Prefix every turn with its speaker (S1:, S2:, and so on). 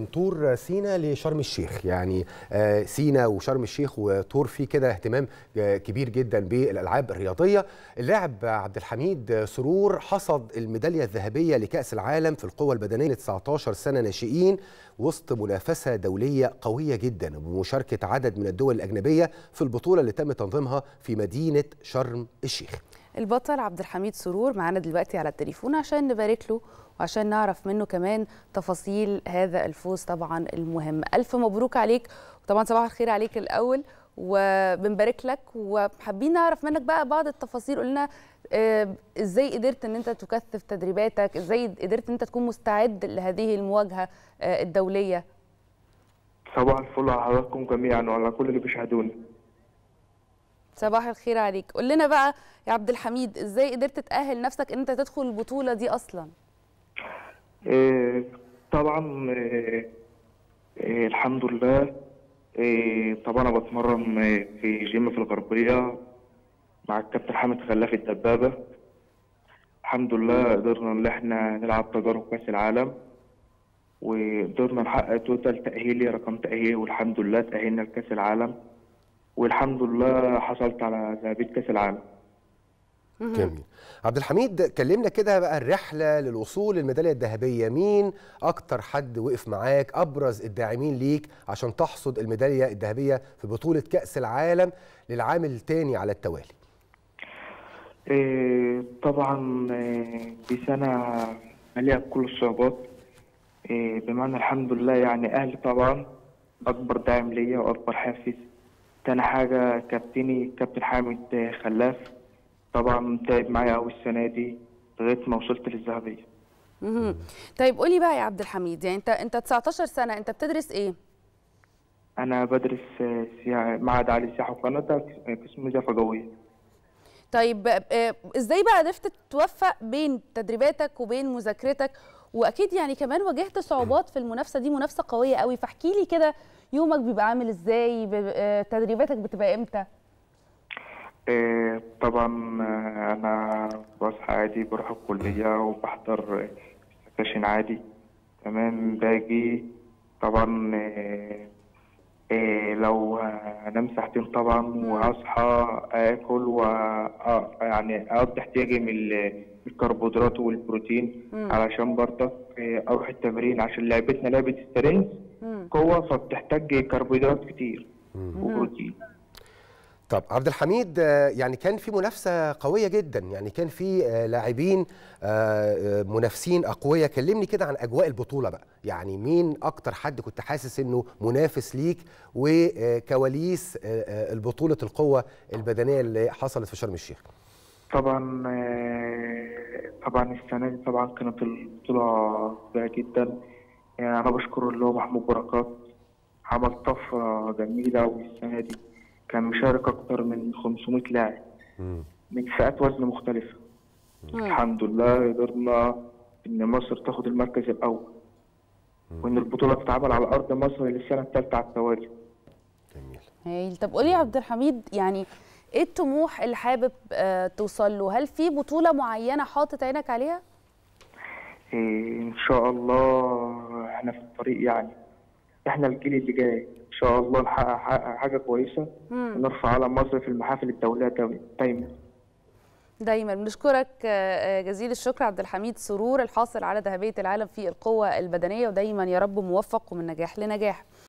S1: طور سينا لشرم الشيخ يعني آه، سينا وشرم الشيخ وطور فيه كده اهتمام آه، كبير جدا بالالعاب الرياضيه اللاعب عبد الحميد سرور حصد الميداليه الذهبيه لكاس العالم في القوه البدنيه ل 19 سنه ناشئين وسط منافسه دوليه قويه جدا بمشاركه عدد من الدول الاجنبيه في البطوله اللي تم تنظيمها في مدينه شرم الشيخ
S2: البطل عبد الحميد سرور معانا دلوقتي على التليفون عشان نبارك له وعشان نعرف منه كمان تفاصيل هذا الفوز طبعا المهم ألف مبروك عليك وطبعا صباح الخير عليك الأول وبنبارك لك وحابين نعرف منك بقى بعض التفاصيل قلنا آه، ازاي قدرت ان انت تكثف تدريباتك ازاي قدرت ان انت تكون مستعد لهذه المواجهة آه، الدولية
S3: صباح الفل على حضراتكم جميعا وعلى كل اللي بيشاهدوني
S2: صباح الخير عليك قول لنا بقى يا عبد الحميد ازاي قدرت تأهل نفسك ان انت تدخل البطولة دي اصلا
S3: إيه طبعا إيه إيه الحمد لله إيه طبعا انا بتمرن إيه، في جيم في الغربية مع الكابتن حامد خلاف الدبابة الحمد لله قدرنا ان احنا نلعب تجارب كاس العالم وقدرنا نحقق توتال تأهيلي رقم تأهيلي والحمد لله تأهلنا لكاس العالم والحمد لله حصلت على ذهبية كاس العالم
S1: جميل عبد الحميد كلمنا كده بقى الرحله للوصول للميداليه الذهبيه مين اكتر حد وقف معاك ابرز الداعمين ليك عشان تحصد الميداليه الذهبيه في بطوله كاس العالم للعام الثاني على التوالي
S3: إيه، طبعا إيه، دي سنة مليئة بكل الصعوبات إيه، بمعنى الحمد لله يعني أهلي طبعا أكبر داعم ليا وأكبر حافز تاني حاجة كابتني كابتن حامد خلاف طبعا تعب معايا أوي السنة دي لغاية ما وصلت للذهبية
S2: مهم. طيب قولي بقى يا عبد الحميد يعني انت انت 19 سنة انت بتدرس ايه
S3: أنا بدرس آه، سياحة معهد عالي سياحة وقناة قسم نظافة جوية
S2: طيب آه، ازاي بقى عرفت توفق بين تدريباتك وبين مذاكرتك واكيد يعني كمان واجهت صعوبات في المنافسه دي منافسه قويه قوي فاحكي لي كده يومك بيبقى عامل ازاي ب- آه، تدريباتك بتبقى امتى
S3: إيه، طبعا آه، انا بصحى عادي بروح الكلية وبحضر آه، سكاشن عادي تمام باجي طبعا إيه، إيه، لو هنام ساعتين طبعا وهصحى اكل و آه، يعني اقضي احتياجي من ال- الكربوهيدرات والبروتين علشان برضك إيه، اروح التمرين عشان لعبتنا لعبة سترينج قوة فبتحتاج كربوهيدرات كتير وبروتين
S1: طب عبد الحميد آه، يعني كان في منافسه قويه جدا يعني كان في آه، لاعبين آه، آه، منافسين اقوياء كلمني كده عن اجواء البطوله بقى يعني مين اكتر حد كنت حاسس انه منافس ليك وكواليس آه، آه، البطوله القوه البدنيه اللي حصلت في شرم الشيخ
S3: طبعا آه، طبعا السنة دي طبعا كانت البطولة قوية جدا يعني أنا بشكر اللي هو محمود بركات عمل طفرة جميلة والسنة دي كان مشارك أكتر من 500 لاعب من فئات وزن مختلفة الحمد لله قدرنا إن مصر تاخد المركز الأول وإن البطولة تتعمل على أرض مصر للسنة الثالثة على التوالي
S1: جميل
S2: هايل طب قولي يا عبد الحميد يعني ايه الطموح اللي حابب آه، توصل له هل في بطوله معينه حاطط عينك عليها
S3: إيه، إن شاء الله إحنا في الطريق يعني إحنا الجيل اللي جاي إن شاء الله نحقق حقق حاجة كويسة ونرفع علم مصر في المحافل الدولية دايما- دايما
S2: دايما بنشكرك آه، آه، جزيل الشكر عبد الحميد سرور الحاصل على ذهبيه العالم في القوه البدنيه ودايما يا رب موفق ومن نجاح لنجاح